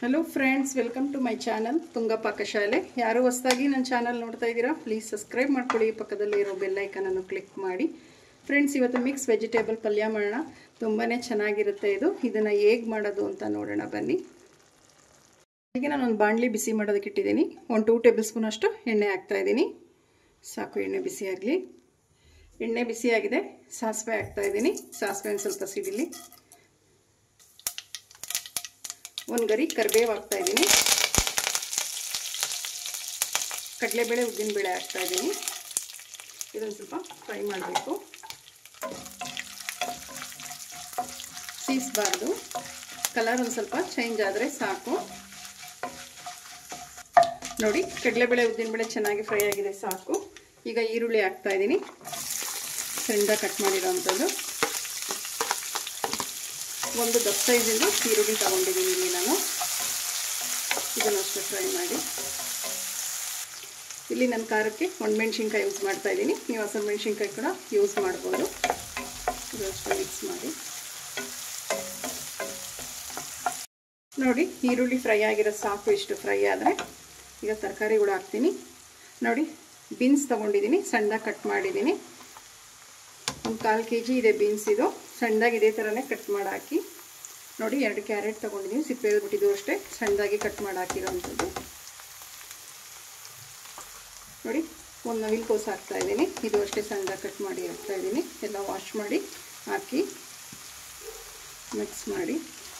hello friends welcome to my channel Tunga Pakashale ಯಾರು ಹೊಸದಾಗಿ ನನ್ನ ಚಾನಲ್ ನೋಡ್ತಾ ಇದ್ದೀರಾ ಪ್ಲೀಸ್ ಸಬ್ಸ್ಕ್ರೈಬ್ ಮಾಡ್ಕೊಳ್ಳಿ ಪಕ್ಕದಲ್ಲಿ ಇರೋ ಬೆಲ್ಲೈಕನನ್ನು ಕ್ಲಿಕ್ ಮಾಡಿ ಫ್ರೆಂಡ್ಸ್ ಇವತ್ತು ಮಿಕ್ಸ್ ವೆಜಿಟೇಬಲ್ ಪಲ್ಯ ಮಾಡೋಣ ತುಂಬಾ ಚೆನ್ನಾಗಿರುತ್ತೆ ಇದು ಇದನ್ನು ಹೇಗೆ ಮಾಡೋದು ಅಂತ ನೋಡೋಣ ಬನ್ನಿ ಈಗ ನಾನು ಒಂದು ಬಾಣಲಿ ಬಿಸಿ ಮಾಡೋದಕ್ಕೆ ಇಟ್ಟಿದ್ದೀನಿ ಒಂದು ಟೂ ಟೇಬಲ್ ಸ್ಪೂನ್ ಅಷ್ಟು ಎಣ್ಣೆ ಹಾಕ್ತಾಯಿದ್ದೀನಿ ಸಾಕು ಎಣ್ಣೆ ಬಿಸಿ ಆಗಲಿ ಎಣ್ಣೆ ಬಿಸಿಯಾಗಿದೆ ಸಾಸಿವೆ ಹಾಕ್ತಾಯಿದ್ದೀನಿ ಸಾಸಿವೆ ಒಂದು ಸ್ವಲ್ಪ ಸಿಡಿಲಿ ಒಂದು ಗರಿ ಕರಿಬೇವು ಹಾಕ್ತಾಯಿದ್ದೀನಿ ಕಡಲೆಬೇಳೆ ಉದ್ದಿನಬೇಳೆ ಹಾಕ್ತಾಯಿದ್ದೀನಿ ಇದನ್ನು ಸ್ವಲ್ಪ ಫ್ರೈ ಮಾಡಬೇಕು ಸೀಸಬಾರ್ದು ಕಲರ್ ಒಂದು ಸ್ವಲ್ಪ ಚೇಂಜ್ ಆದರೆ ಸಾಕು ನೋಡಿ ಕಡಲೆಬೇಳೆ ಉದ್ದಿನಬೇಳೆ ಚೆನ್ನಾಗಿ ಫ್ರೈ ಆಗಿದೆ ಸಾಕು ಈಗ ಈರುಳ್ಳಿ ಹಾಕ್ತಾಯಿದ್ದೀನಿ ಸಣ್ಣದಾಗಿ ಕಟ್ ಮಾಡಿರೋವಂಥದ್ದು ಒಂದು ದಪ್ಪ ಸೈಜಿಂದು ಈರುಳ್ಳಿ ತಗೊಂಡಿದ್ದೀನಿ ಇಲ್ಲಿ ನಾನು ಇದನ್ನು ಅಷ್ಟು ಫ್ರೈ ಮಾಡಿ ಇಲ್ಲಿ ನನ್ನ ಖಾರಕ್ಕೆ ಒಣಮೆಣ್ಸಿನ್ಕಾಯಿ ಯೂಸ್ ಮಾಡ್ತಾ ಇದ್ದೀನಿ ನೀವು ಹಸಿರು ಮೆಣಸಿನ್ಕಾಯಿ ಕೂಡ ಯೂಸ್ ಮಾಡ್ಬೋದು ಇದಷ್ಟು ಮಿಕ್ಸ್ ಮಾಡಿ ನೋಡಿ ಈರುಳ್ಳಿ ಫ್ರೈ ಆಗಿರೋ ಸಾಕು ಇಷ್ಟು ಫ್ರೈ ಆದರೆ ಈಗ ತರಕಾರಿಗಳು ಹಾಕ್ತೀನಿ ನೋಡಿ ಬೀನ್ಸ್ ತೊಗೊಂಡಿದ್ದೀನಿ ಸಣ್ಣದಾಗಿ ಕಟ್ ಮಾಡಿದ್ದೀನಿ ಒಂದು ಕಾಲು ಕೆ ಜಿ ಇದೆ ಬೀನ್ಸ್ ಇದು ಸಣ್ಣದಾಗಿ ಇದೇ ಥರನೇ ಕಟ್ ಮಾಡಿ ಹಾಕಿ ನೋಡಿ ಎರಡು ಕ್ಯಾರೆಟ್ ತೊಗೊಂಡಿದ್ದೀನಿ ಸಿಪ್ಪೆ ಬಿಟ್ಟಿದ್ದು ಅಷ್ಟೇ ಸಣ್ಣದಾಗಿ ಕಟ್ ಮಾಡಿ ಹಾಕಿರೋವಂಥದ್ದು ನೋಡಿ ಒಂದು ನವಿಲು ಕೋಸು ಹಾಕ್ತಾಯಿದ್ದೀನಿ ಇದು ಅಷ್ಟೇ ಸಣ್ಣದಾಗಿ ಕಟ್ ಮಾಡಿ ಹಾಕ್ತಾಯಿದ್ದೀನಿ ಎಲ್ಲ ವಾಶ್ ಮಾಡಿ ಹಾಕಿ ಮಿಕ್ಸ್ ಮಾಡಿ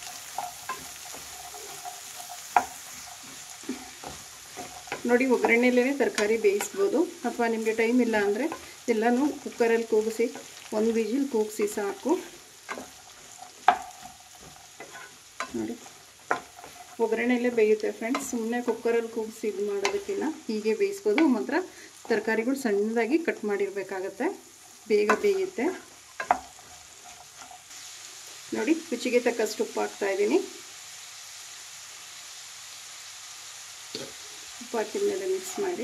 ನೋಡಿ ಒಗ್ಗರಣೆಯಲ್ಲೇ ತರಕಾರಿ ಬೇಯಿಸ್ಬೋದು ಅಥವಾ ನಿಮಗೆ ಟೈಮ್ ಇಲ್ಲ ಅಂದರೆ ಎಲ್ಲನೂ ಕುಕ್ಕರಲ್ಲಿ ಕೂಗಿಸಿ ಒಂದು ವಿಜಿಲ್ ಕೂಗಿಸಿ ಸಾಕು ನೋಡಿ ಒಗ್ಗರಣೆಯಲ್ಲೇ ಬೇಯುತ್ತೆ ಫ್ರೆಂಡ್ಸ್ ಸುಮ್ಮನೆ ಕುಕ್ಕರಲ್ಲಿ ಕೂಗಿಸಿ ಇದು ಮಾಡೋದಕ್ಕಿಂತ ಹೀಗೆ ಬೇಯಿಸ್ಬೋದು ಮಾತ್ರ ತರಕಾರಿಗಳು ಸಣ್ಣದಾಗಿ ಕಟ್ ಮಾಡಿರಬೇಕಾಗತ್ತೆ ಬೇಗ ಬೇಯುತ್ತೆ ನೋಡಿ ರುಚಿಗೆ ತಕ್ಕಷ್ಟು ಉಪ್ಪು ಹಾಕ್ತಾಯಿದ್ದೀನಿ ಉಪ್ಪು ಹಾಕಿದ ಮೇಲೆ ಮಿಕ್ಸ್ ಮಾಡಿ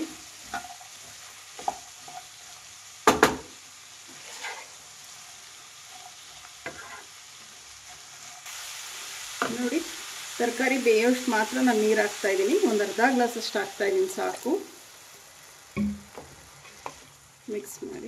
ನೋಡಿ ತರಕಾರಿ ಬೇಯೋಷ್ಟು ಮಾತ್ರ ನಾನು ನೀರು ಹಾಕ್ತಾ ಇದ್ದೀನಿ ಒಂದು ಅರ್ಧ ಗ್ಲಾಸ್ ಅಷ್ಟು ಹಾಕ್ತಾ ಇದ್ದೀನಿ ಸಾಕು ಮಿಕ್ಸ್ ಮಾಡಿ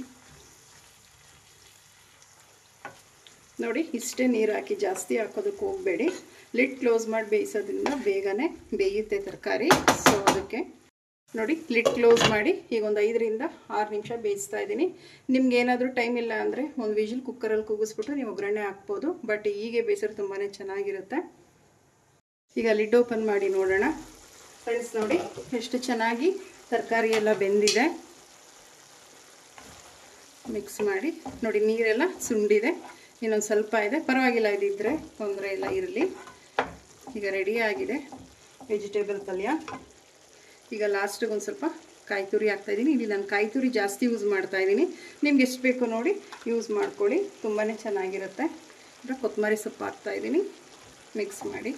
ನೋಡಿ ಇಷ್ಟೇ ನೀರು ಹಾಕಿ ಜಾಸ್ತಿ ಹಾಕೋದಕ್ಕೆ ಹೋಗಬೇಡಿ ಲಿಡ್ ಕ್ಲೋಸ್ ಮಾಡಿ ಬೇಯಿಸೋದ್ರಿಂದ ಬೇಗನೆ ಬೇಯುತ್ತೆ ತರಕಾರಿ ಸೊ ಅದಕ್ಕೆ ನೋಡಿ ಲಿಡ್ ಕ್ಲೋಸ್ ಮಾಡಿ ಈಗ ಒಂದು ಐದರಿಂದ ಆರು ನಿಮಿಷ ಬೇಯಿಸ್ತಾ ಇದ್ದೀನಿ ನಿಮ್ಗೆ ಏನಾದರೂ ಟೈಮ್ ಇಲ್ಲ ಅಂದರೆ ಒಂದು ವಿಜಿಲ್ ಕುಕ್ಕರಲ್ಲಿ ಕೂಗಿಸ್ಬಿಟ್ಟು ನೀವು ಒಗ್ಗರಣೆ ಹಾಕ್ಬೋದು ಬಟ್ ಹೀಗೆ ಬೇಯಿಸಿದ್ರೆ ತುಂಬಾ ಚೆನ್ನಾಗಿರುತ್ತೆ ಈಗ ಲಿಡ್ ಓಪನ್ ಮಾಡಿ ನೋಡೋಣ ಫ್ರೆಂಡ್ಸ್ ನೋಡಿ ಎಷ್ಟು ಚೆನ್ನಾಗಿ ತರಕಾರಿ ಎಲ್ಲ ಬೆಂದಿದೆ ಮಿಕ್ಸ್ ಮಾಡಿ ನೋಡಿ ನೀರೆಲ್ಲ ಸುಂಡಿದೆ ಇನ್ನೊಂದು ಸ್ವಲ್ಪ ಇದೆ ಪರವಾಗಿಲ್ಲ ಇದಿದ್ದರೆ ತೊಂದರೆ ಇಲ್ಲ ಇರಲಿ ಈಗ ರೆಡಿ ಆಗಿದೆ ವೆಜಿಟೇಬಲ್ ಪಲ್ಯ ಈಗ ಲಾಸ್ಟಿಗೆ ಒಂದು ಸ್ವಲ್ಪ ಕಾಯಿ ತುರಿ ಹಾಕ್ತಾಯಿದ್ದೀನಿ ಇಲ್ಲಿ ನಾನು ಕಾಯಿ ತುರಿ ಜಾಸ್ತಿ ಯೂಸ್ ಮಾಡ್ತಾಯಿದ್ದೀನಿ ನಿಮ್ಗೆ ಎಷ್ಟು ಬೇಕು ನೋಡಿ ಯೂಸ್ ಮಾಡ್ಕೊಳ್ಳಿ ತುಂಬಾ ಚೆನ್ನಾಗಿರುತ್ತೆ ಕೊತ್ತಂಬರಿ ಸೊಪ್ಪು ಹಾಕ್ತಾಯಿದ್ದೀನಿ ಮಿಕ್ಸ್ ಮಾಡಿ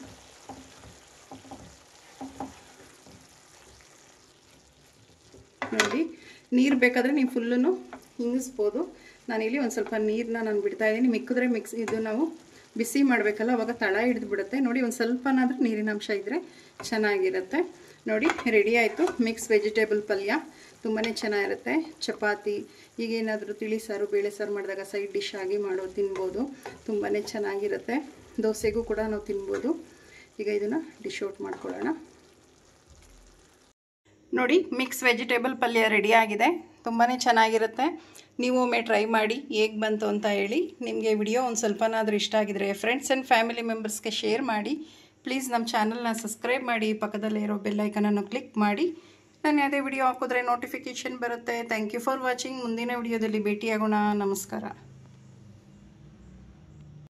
ನೋಡಿ ನೀರು ಬೇಕಾದರೆ ನೀವು ಫುಲ್ಲೂ ಹಿಂಗಿಸ್ಬೋದು ನಾನಿಲ್ಲಿ ಒಂದು ಸ್ವಲ್ಪ ನೀರನ್ನ ನಾನು ಬಿಡ್ತಾಯಿದ್ದೀನಿ ಮಿಕ್ಕಿದ್ರೆ ಮಿಕ್ಸ್ ಇದು ನಾವು ಬಿಸಿ ಮಾಡಬೇಕಲ್ಲ ಅವಾಗ ತಳ ಹಿಡಿದು ಬಿಡುತ್ತೆ ನೋಡಿ ಒಂದು ಸ್ವಲ್ಪನಾದರೂ ನೀರಿನ ಅಂಶ ಇದ್ದರೆ ಚೆನ್ನಾಗಿರುತ್ತೆ ನೋಡಿ ರೆಡಿ ಆಯಿತು ಮಿಕ್ಸ್ ವೆಜಿಟೇಬಲ್ ಪಲ್ಯ ತುಂಬಾ ಚೆನ್ನಾಗಿರುತ್ತೆ ಚಪಾತಿ ಈಗೇನಾದರೂ ತಿಳಿ ಸಾರು ಬೇಳೆ ಸಾರು ಮಾಡಿದಾಗ ಸೈಡ್ ಡಿಶ್ ಆಗಿ ಮಾಡೋ ತಿನ್ಬೋದು ತುಂಬಾ ಚೆನ್ನಾಗಿರುತ್ತೆ ದೋಸೆಗೂ ಕೂಡ ನಾವು ತಿನ್ಬೋದು ಈಗ ಇದನ್ನು ಡಿಶ್ ಔಟ್ ಮಾಡ್ಕೊಳ್ಳೋಣ ನೋಡಿ ಮಿಕ್ಸ್ ವೆಜಿಟೇಬಲ್ ಪಲ್ಯ ರೆಡಿ ಆಗಿದೆ ತುಂಬಾ ಚೆನ್ನಾಗಿರುತ್ತೆ ನೀವು ಒಮ್ಮೆ ಟ್ರೈ ಮಾಡಿ ಹೇಗೆ ಬಂತು ಅಂತ ಹೇಳಿ ನಿಮಗೆ ವಿಡಿಯೋ ಒಂದು ಸ್ವಲ್ಪನಾದರೂ ಇಷ್ಟ ಆಗಿದ್ರೆ ಫ್ರೆಂಡ್ಸ್ ಆ್ಯಂಡ್ ಫ್ಯಾಮಿಲಿ ಮೆಂಬರ್ಸ್ಗೆ ಶೇರ್ ಮಾಡಿ ಪ್ಲೀಸ್ ನಮ್ಮ ಚಾನಲ್ನ ಸಬ್ಸ್ಕ್ರೈಬ್ ಮಾಡಿ ಪಕ್ಕದಲ್ಲೇ ಇರೋ ಬೆಲ್ಲೈಕನನ್ನು ಕ್ಲಿಕ್ ಮಾಡಿ ನಾನು ಯಾವುದೇ ವಿಡಿಯೋ ಹಾಕಿದ್ರೆ ನೋಟಿಫಿಕೇಷನ್ ಬರುತ್ತೆ ಥ್ಯಾಂಕ್ ಯು ಫಾರ್ ವಾಚಿಂಗ್ ಮುಂದಿನ ವಿಡಿಯೋದಲ್ಲಿ ಭೇಟಿಯಾಗೋಣ ನಮಸ್ಕಾರ